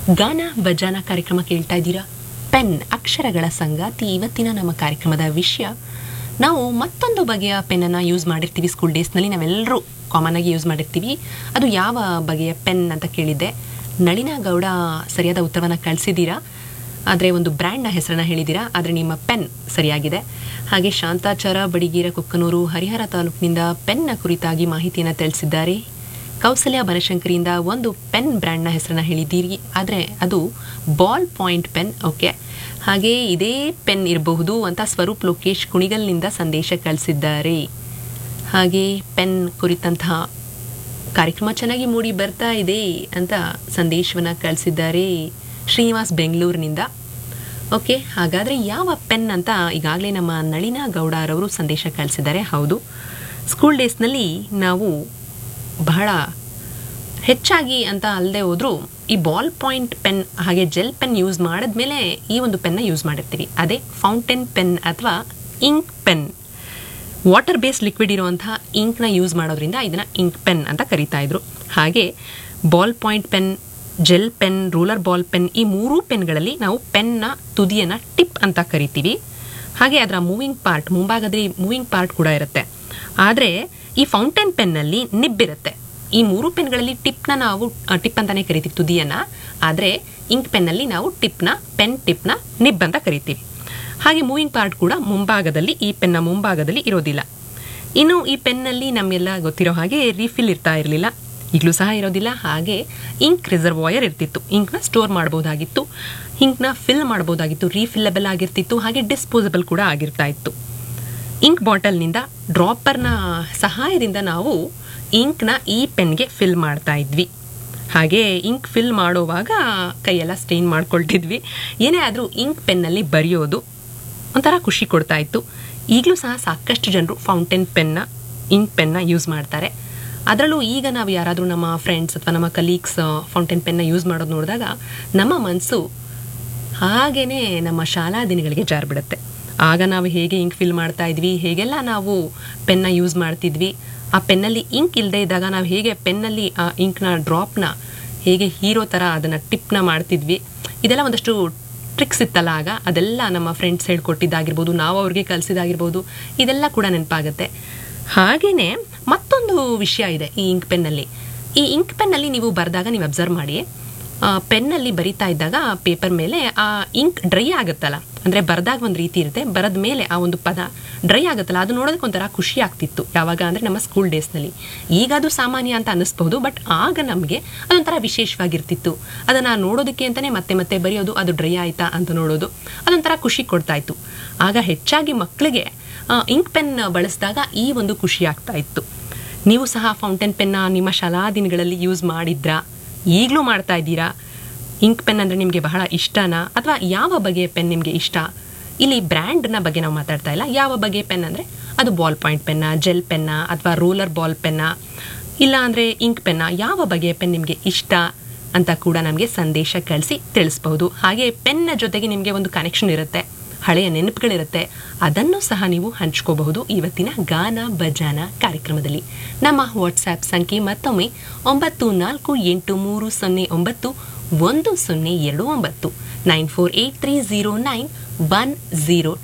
ಗಾನ ಬಜಾನ ಕಾರ್ಯಕ್ರಮ ಕೇಳ್ತಾ ಇದ್ದೀರಾ ಪೆನ್ ಅಕ್ಷರಗಳ ಸಂಗಾತಿ ಇವತ್ತಿನ ನಮ್ಮ ಕಾರ್ಯಕ್ರಮದ ವಿಷಯ ನಾವು ಮತ್ತೊಂದು ಬಗೆಯ ಪೆನ್ನನ್ನು ಯೂಸ್ ಮಾಡಿರ್ತೀವಿ ಸ್ಕೂಲ್ ಡೇಸ್ನಲ್ಲಿ ನಾವೆಲ್ಲರೂ ಕಾಮನ್ ಆಗಿ ಯೂಸ್ ಮಾಡಿರ್ತೀವಿ ಅದು ಯಾವ ಬಗೆಯ ಪೆನ್ ಅಂತ ಕೇಳಿದ್ದೆ ನಳಿನ ಗೌಡ ಸರಿಯಾದ ಉತ್ತರವನ್ನು ಕಳಿಸಿದ್ದೀರಾ ಆದರೆ ಒಂದು ಬ್ರ್ಯಾಂಡ್ನ ಹೆಸರನ್ನ ಹೇಳಿದ್ದೀರಾ ಆದರೆ ನಿಮ್ಮ ಪೆನ್ ಸರಿಯಾಗಿದೆ ಹಾಗೆ ಶಾಂತಾಚಾರ ಬಡಿಗೀರ ಕುಕ್ಕನೂರು ಹರಿಹರ ತಾಲೂಕಿನಿಂದ ಪೆನ್ನ ಕುರಿತಾಗಿ ಮಾಹಿತಿಯನ್ನು ತಿಳಿಸಿದ್ದಾರೆ ಕೌಸಲ್ಯ ಬನಶಂಕರಿಯಿಂದ ಒಂದು ಪೆನ್ ಬ್ರ್ಯಾಂಡ್ನ ಹೆಸರನ್ನ ಹೇಳಿದ್ದೀರಿ ಆದರೆ ಅದು ಬಾಲ್ ಪಾಯಿಂಟ್ ಪೆನ್ ಓಕೆ ಹಾಗೆ ಇದೇ ಪೆನ್ ಇರಬಹುದು ಅಂತ ಸ್ವರೂಪ್ ಲೋಕೇಶ್ ಕುಣಿಗಲ್ನಿಂದ ಸಂದೇಶ ಕಳಿಸಿದ್ದಾರೆ ಹಾಗೆ ಪೆನ್ ಕುರಿತಂತಹ ಕಾರ್ಯಕ್ರಮ ಚೆನ್ನಾಗಿ ಮೂಡಿ ಬರ್ತಾ ಇದೆ ಅಂತ ಸಂದೇಶವನ್ನು ಕಳಿಸಿದ್ದಾರೆ ಶ್ರೀನಿವಾಸ್ ಬೆಂಗಳೂರಿನಿಂದ ಓಕೆ ಹಾಗಾದರೆ ಯಾವ ಪೆನ್ ಅಂತ ಈಗಾಗಲೇ ನಮ್ಮ ನಳಿನ ಗೌಡರವರು ಸಂದೇಶ ಕಳಿಸಿದ್ದಾರೆ ಹೌದು ಸ್ಕೂಲ್ ಡೇಸ್ನಲ್ಲಿ ನಾವು ಬಹಳ ಹೆಚ್ಚಾಗಿ ಅಂತ ಅಲ್ಲದೆ ಹೋದರೂ ಈ ಬಾಲ್ ಪಾಯಿಂಟ್ ಪೆನ್ ಹಾಗೆ ಜೆಲ್ ಪೆನ್ ಯೂಸ್ ಮಾಡಿದ್ಮೇಲೆ ಈ ಒಂದು ಪೆನ್ನ ಯೂಸ್ ಮಾಡಿರ್ತೀವಿ ಅದೇ ಫೌಂಟೇನ್ ಪೆನ್ ಅಥವಾ ink pen water based liquid ಇರುವಂತಹ ಇಂಕ್ನ ಯೂಸ್ ಮಾಡೋದ್ರಿಂದ ಇದನ್ನು ಇಂಕ್ ಪೆನ್ ಅಂತ ಕರಿತಾ ಇದ್ರು ಹಾಗೆ ball point pen gel pen roller ball pen ಈ ಮೂರೂ ಪೆನ್ಗಳಲ್ಲಿ ನಾವು ಪೆನ್ನ ತುದಿಯನ್ನು ಟಿಪ್ ಅಂತ ಕರಿತೀವಿ ಹಾಗೆ ಅದರ ಮೂವಿಂಗ್ ಪಾರ್ಟ್ ಮುಂಭಾಗದಲ್ಲಿ ಮೂವಿಂಗ್ ಪಾರ್ಟ್ ಕೂಡ ಇರುತ್ತೆ ಆದರೆ ಈ ಫೌಂಟೇನ್ ಪೆನ್ನಲ್ಲಿ ನಿಬ್ಬಿರುತ್ತೆ ಈ ಮೂರು ಪೆನ್ಗಳಲ್ಲಿ ಟಿಪ್ನ ನಾವು ಟಿಪ್ ಅಂತಾನೆ ಕರಿತೀವಿ ತುದಿಯನ್ನು ಆದರೆ ಇಂಕ್ ಪೆನ್ನಲ್ಲಿ ನಾವು ಟಿಪ್ನ ಪೆನ್ ಟಿಪ್ನ ನಿಬ್ ಅಂತ ಕರಿತೀವಿ ಹಾಗೆ ಮೂವಿಂಗ್ ಪಾರ್ಟ್ ಕೂಡ ಮುಂಭಾಗದಲ್ಲಿ ಈ ಪೆನ್ನ ಮುಂಭಾಗದಲ್ಲಿ ಇರೋದಿಲ್ಲ ಇನ್ನು ಈ ಪೆನ್ನಲ್ಲಿ ನಮ್ಮೆಲ್ಲ ಗೊತ್ತಿರೋ ಹಾಗೆ ರೀಫಿಲ್ ಇರ್ತಾ ಇರಲಿಲ್ಲ ಈಗಲೂ ಸಹ ಇರೋದಿಲ್ಲ ಹಾಗೆ ಇಂಕ್ ರಿಸರ್ವಾಯರ್ ಇರ್ತಿತ್ತು ಇಂಕ್ನ ಸ್ಟೋರ್ ಮಾಡ್ಬೋದಾಗಿತ್ತು ಇಂಕ್ನ ಫಿಲ್ ಮಾಡ್ಬೋದಾಗಿತ್ತು ರೀಫಿಲ್ಲಬಲ್ ಆಗಿರ್ತಿತ್ತು ಹಾಗೆ ಡಿಸ್ಪೋಸಬಲ್ ಕೂಡ ಆಗಿರ್ತಾ ಇತ್ತು ಇಂಕ್ ಬಾಟಲ್ನಿಂದ ಡ್ರಾಪರ್ನ ಸಹಾಯದಿಂದ ನಾವು ಇಂಕ್ನ ಈ ಪೆನ್ಗೆ ಫಿಲ್ ಮಾಡ್ತಾ ಇದ್ವಿ ಹಾಗೆ ಇಂಕ್ ಫಿಲ್ ಮಾಡೋವಾಗ ಕೈಯೆಲ್ಲ ಸ್ಟೇನ್ ಮಾಡ್ಕೊಳ್ತಿದ್ವಿ ಏನೇ ಆದರೂ ಇಂಕ್ ಪೆನ್ನಲ್ಲಿ ಬರೆಯೋದು ಒಂಥರ ಖುಷಿ ಕೊಡ್ತಾ ಇತ್ತು ಈಗಲೂ ಸಹ ಸಾಕಷ್ಟು ಜನರು ಫೌಂಟೇನ್ ಪೆನ್ನ ಇಂಕ್ ಪೆನ್ನ ಯೂಸ್ ಮಾಡ್ತಾರೆ ಅದರಲ್ಲೂ ಈಗ ನಾವು ಯಾರಾದರೂ ನಮ್ಮ ಫ್ರೆಂಡ್ಸ್ ಅಥವಾ ನಮ್ಮ ಕಲೀಗ್ಸ್ ಫೌಂಟೇನ್ ಪೆನ್ನ ಯೂಸ್ ಮಾಡೋದು ನೋಡಿದಾಗ ನಮ್ಮ ಮನಸ್ಸು ಹಾಗೇನೆ ನಮ್ಮ ಶಾಲಾ ದಿನಗಳಿಗೆ ಜಾರ್ಬಿಡುತ್ತೆ ಆಗ ನಾವು ಹೇಗೆ ಇಂಕ್ ಫಿಲ್ ಮಾಡ್ತಾ ಇದ್ವಿ ಹೇಗೆಲ್ಲ ನಾವು ಪೆನ್ನ ಯೂಸ್ ಮಾಡ್ತಿದ್ವಿ ಆ ಪೆನ್ನಲ್ಲಿ ಇಂಕ್ ಇಲ್ಲದೆ ಇದ್ದಾಗ ನಾವು ಹೇಗೆ ಪೆನ್ನಲ್ಲಿ ಆ ಇಂಕ್ನ ಡ್ರಾಪ್ನ ಹೇಗೆ ಹೀರೋ ಥರ ಅದನ್ನು ಟಿಪ್ನ ಮಾಡ್ತಿದ್ವಿ ಇದೆಲ್ಲ ಒಂದಷ್ಟು ಟ್ರಿಕ್ಸ್ ಇತ್ತಲ್ಲ ಆಗ ಅದೆಲ್ಲ ನಮ್ಮ ಫ್ರೆಂಡ್ಸ್ ಹೇಳ್ಕೊಟ್ಟಿದ್ದಾಗಿರ್ಬೋದು ನಾವು ಅವ್ರಿಗೆ ಕಲಿಸಿದಾಗಿರ್ಬೋದು ಇದೆಲ್ಲ ಕೂಡ ನೆನಪಾಗುತ್ತೆ ಹಾಗೆಯೇ ಮತ್ತೊಂದು ವಿಷಯ ಇದೆ ಈ ಇಂಕ್ ಪೆನ್ನಲ್ಲಿ ಈ ಇಂಕ್ ಪೆನ್ನಲ್ಲಿ ನೀವು ಬರೆದಾಗ ನೀವು ಅಬ್ಸರ್ವ್ ಮಾಡಿ ಪೆನ್ನಲ್ಲಿ ಬರಿತಾ ಇದ್ದಾಗ ಪೇಪರ್ ಮೇಲೆ ಆ ಇಂಕ್ ಡ್ರೈ ಆಗುತ್ತಲ್ಲ ಅಂದರೆ ಬರೆದಾಗ ಒಂದು ರೀತಿ ಇರುತ್ತೆ ಬರೆದ ಮೇಲೆ ಆ ಒಂದು ಪದ ಡ್ರೈ ಆಗುತ್ತಲ್ಲ ಅದು ನೋಡೋದಕ್ಕೆ ಒಂಥರ ಖುಷಿ ಆಗ್ತಿತ್ತು ಯಾವಾಗ ಅಂದರೆ ನಮ್ಮ ಸ್ಕೂಲ್ ಡೇಸ್ನಲ್ಲಿ ಈಗ ಅದು ಸಾಮಾನ್ಯ ಅಂತ ಅನ್ನಿಸ್ಬಹುದು ಬಟ್ ಆಗ ನಮಗೆ ಅದೊಂಥರ ವಿಶೇಷವಾಗಿರ್ತಿತ್ತು ಅದನ್ನು ನೋಡೋದಕ್ಕೆ ಅಂತಲೇ ಮತ್ತೆ ಮತ್ತೆ ಬರೆಯೋದು ಅದು ಡ್ರೈ ಆಯಿತಾ ಅಂತ ನೋಡೋದು ಅದೊಂಥರ ಖುಷಿ ಕೊಡ್ತಾ ಇತ್ತು ಆಗ ಹೆಚ್ಚಾಗಿ ಮಕ್ಕಳಿಗೆ ಇಂಕ್ ಪೆನ್ ಬಳಸಿದಾಗ ಈ ಒಂದು ಖುಷಿ ಆಗ್ತಾ ಇತ್ತು ನೀವು ಸಹ ಫೌಂಟೇನ್ ಪೆನ್ನ ನಿಮ್ಮ ಶಾಲಾ ದಿನಗಳಲ್ಲಿ ಯೂಸ್ ಮಾಡಿದ್ರಾ ಈಗಲೂ ಮಾಡ್ತಾ ಇದ್ದೀರಾ ಇಂಕ್ ಪೆನ್ ಅಂದರೆ ನಿಮಗೆ ಬಹಳ ಇಷ್ಟನಾ ಅಥವಾ ಯಾವ ಬಗೆಯ ಪೆನ್ ನಿಮಗೆ ಇಷ್ಟ ಇಲ್ಲಿ ಬ್ರ್ಯಾಂಡ್ನ ಬಗ್ಗೆ ನಾವು ಮಾತಾಡ್ತಾ ಇಲ್ಲ ಯಾವ ಬಗೆಯ ಪೆನ್ ಅಂದರೆ ಅದು ಬಾಲ್ ಪಾಯಿಂಟ್ ಪೆನ್ನ ಜೆಲ್ ಪೆನ್ನ ಅಥವಾ ರೋಲರ್ ಬಾಲ್ ಪೆನ್ನ ಇಲ್ಲ ಅಂದರೆ ಇಂಕ್ ಪೆನ್ನ ಯಾವ ಬಗೆಯ ಪೆನ್ ನಿಮಗೆ ಇಷ್ಟ ಅಂತ ಕೂಡ ನಮಗೆ ಸಂದೇಶ ಕಳಿಸಿ ತಿಳಿಸ್ಬಹುದು ಹಾಗೆ ಪೆನ್ನ ಜೊತೆಗೆ ನಿಮಗೆ ಒಂದು ಕನೆಕ್ಷನ್ ಇರುತ್ತೆ ಹಳೆಯ ನೆನಪುಗಳಿರುತ್ತೆ ಅದನ್ನು ಸಹ ನೀವು ಹಂಚ್ಕೋಬಹುದು ಇವತ್ತಿನ ಗಾನ ಬಜಾನ ಕಾರ್ಯಕ್ರಮದಲ್ಲಿ ನಮ್ಮ ವಾಟ್ಸ್ಆ್ಯಪ್ ಸಂಖ್ಯೆ ಮತ್ತೊಮ್ಮೆ ಒಂಬತ್ತು ನಾಲ್ಕು ಎಂಟು ಮೂರು ಸೊನ್ನೆ ಒಂಬತ್ತು ಒಂದು ಸೊನ್ನೆ ಎರಡು ಒಂಬತ್ತು nine four eight three zero nine one zero